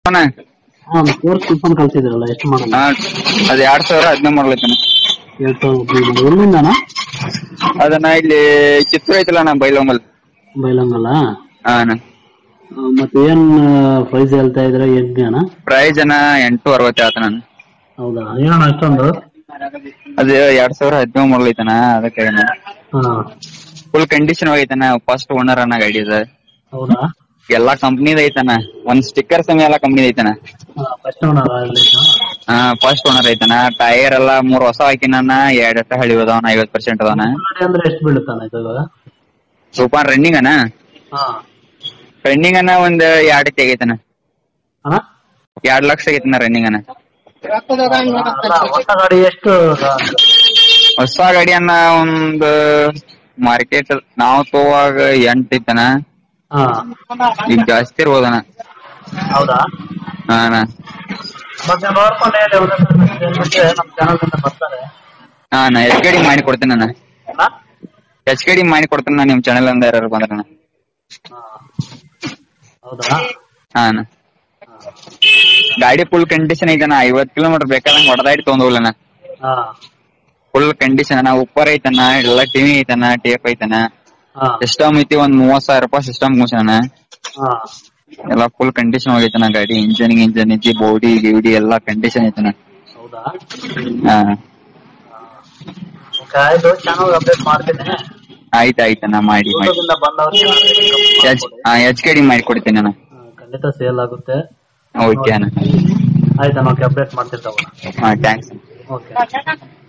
ಅಣ್ಣ ಹಾ four coupon ಕಳ್ಸಿದ್ರಲ್ಲ ಎಷ್ಟು ಮಾಡಲ್ಲ ಹಾ ಅದ್ ಎರಡ್ ಸಾವಿರ ಹದಿನೈದು ಮಾಡ್ಲೈತಣ್ಣ ಎರಡ್ ಸಾವಿರದ ಹದಿನೈದು ಎಲ್ಲಿಂದನಾ ಅದನ್ನ ಇಲ್ಲಿ ಕಿತ್ತೂರು ಐತಲ್ಲ ಅಣ್ಣ ಬೈಲೊಂಗಲ್ ಬೈಲಂಗಲ್ಲ ಹಾ ಅಣ್ಣ ಆ, ಮತ್ತೆ ಏನ್ ಪ್ರೈಸ್ ಹೇಳ್ತಾ ಇದ್ರೆ ಎಣ್ಣೆ ಅಣ್ಣ ಪ್ರೈಸ್ ಅಣ್ಣ ಎಂಟು ಅರವತ್ತು ಆತಣ್ಣ ಹೌದಾ ಏನಣ್ಣ ಅಷ್ಟೊಂದು ಅದು ಎರಡ್ ಸಾವಿರ ಹದಿನೇಳು ಮಾಡ್ಲೈತಣ್ಣ ಅದಕ್ಕೆ ಹಾ ಫುಲ್ ಕಂಡೀಷನ್ ಆಗೈತಣ್ಣ ಫಸ್ಟ್ ಓನರ್ ಅಣ್ಣ ಗಾಡಿ ಅದ ಹೌದಾ ಎಲ್ಲಾ ಕಂಪ್ನಿದ ಐತಣ್ಣ ಒಂದ್ ಸ್ಟಿಕ್ಕರ್ ಸಮಯ ಎಲ್ಲ ಕಂಪ್ನಿ ಐತಣ್ಣ ಫಸ್ಟ್ ಓನರ್ ಹಾ ಫಸ್ಟ್ ಓನರ್ ಐತಣ್ಣ ಟೈರ್ ಎಲ್ಲ ಮೂರ್ ಹೊಸ ಹಾಕಿನಣ್ಣ ಎರಡ್ ಎಷ್ಟ ಹಳಿ ಅದಾವಣ್ಣ ಐವತ್ ಪರ್ಸೆಂಟ್ ಅದಾವಣ್ಣ ಅಂದ್ರೆ ಎಷ್ಟು ಬೀಳುತ್ತಾನ ಇದು ಇವಾಗ ಸೂಪರ್ ರನ್ನಿಂಗ್ ಅಣ್ಣ ಹಾ ರನ್ನಿಂಗ್ ಅಣ್ಣ ಒಂದ್ ಎರಡ್ ತೆಗೈತಣ್ಣ ಅಣ್ಣ ಎರಡ್ ಲಕ್ಷ ಆಗೈತಣ್ಣ ರನ್ನಿಂಗ್ ಅಣ್ಣ ಅಲ್ಲ, ಹೊಸ ಗಾಡಿ ಎಷ್ಟು ಹೊಸ ಗಾಡಿ ಅಣ್ಣ ಒಂದ್ ಮಾರ್ಕೆಟ್ ನಾವ್ ತಗೋವಾಗ ಎಂಟ್ ಐತಣ್ಣ ಹಾ ಈಗ ಜಾಸ್ತಿ ಇರ್ಬೋದಣ್ಣ ಹೌದಾ ಹಾ ಅಣ್ಣ ಮತ್ತೆ ನೋಡ್ಕೊಂಡು ಹೇಳಿ ಒಂದೊಂದು ಮತ್ತೆ ನಮ್ಮ ಚಾನಲ್ ಬರ್ತಾರೆ ಹಾ ಅಣ್ಣ ಎಚ್ ಗಾಡಿ ಮಾಡಿ ಕೊಡ್ತೀನಿ ಅಣ್ಣ ಅಣ್ಣ? ಎಚ್ ಗಾಡಿ ಮಾಡಿ ಕೊಡ್ತೀನಿ ಅಣ್ಣ ನಿಮ್ ಚಾನೆಲ್ ಇಂದ ಯಾರು ಬಂದ್ರಣ್ಣ ಹಾ. ಹೌದಾ ಹಾ ಅಣ್ಣ ಗಾಡಿ ಫುಲ್ ಕಂಡೀಷನ್ ಐತಣ್ಣ ಐವತ್ ಕಿಲೋಮೀಟರ್ ಬೇಕಾದಂಗ್ ಹೊಡೆದಾಡಿ ತೊಗೊಂಡೋಗ್ಲಣ್ಣ ಹಾ ಫುಲ್ ಕಂಡೀಷನ್ ಅಣ್ಣ ಉಪ್ಪರ್ ಐತಣ್ಣ ಎಲ್ಲ ಟಿವಿ ಐತಣ್ಣ ಟೇಪ್ ಐತಣ್ಣ ಹಾ ಸಿಸ್ಟಮ್ ಐತಿ ಒಂದ್ ಮೂವತ್ ಸಾವಿರ ರೂಪಾಯಿ ಸಿಸ್ಟಮ್ ಮುಗಿಸಣ್ಣ ಹಾ ಎಲ್ಲ ಫುಲ್ ಕಂಡೀಷನ್ ಆಗೈತಣ್ಣ ಗಾಡಿ ಇಂಜನ್ ಇಂಜನ್ ಐತಿ ಬಾಡಿ ಗಿಡಿ ಎಲ್ಲಾ ಕಂಡೀಷನ್ ಐತಣ್ಣ ಹೌದಾ ಹಾ ಓಕೆ ಆಯ್ತು ಚಾನಲ್ ಅಪ್ಡೇಟ್ ಮಾಡ್ತೀನಿ ಆಯ್ತ್ ಆಯ್ತಣ್ಣ ಮಾಡಿ ಮಾಡಿ ಯೂಟ್ಯೂಬಿಂದ ಬಂದವ್ರಿಗೆ ಎಚ್ ಹಾ ಎಚ್ ಗಾಡಿ ಮಾಡಿ ಕೊಡ್ತೀನಿ ಅಣ್ಣ ಖಂಡಿತ ಸೇಲ್ ಆಗುತ್ತೆ ಓಕೆ ಅಣ್ಣ ಆಯ್ತಣ್ಣ ಓಕೆ ಅಪ್ಡೇಟ್ ಮಾಡ್ತಿರ್ತಾವಣ್ಣ ಹಾ ಥ್ಯಾಂಕ್ಸ್ ಓಕೆ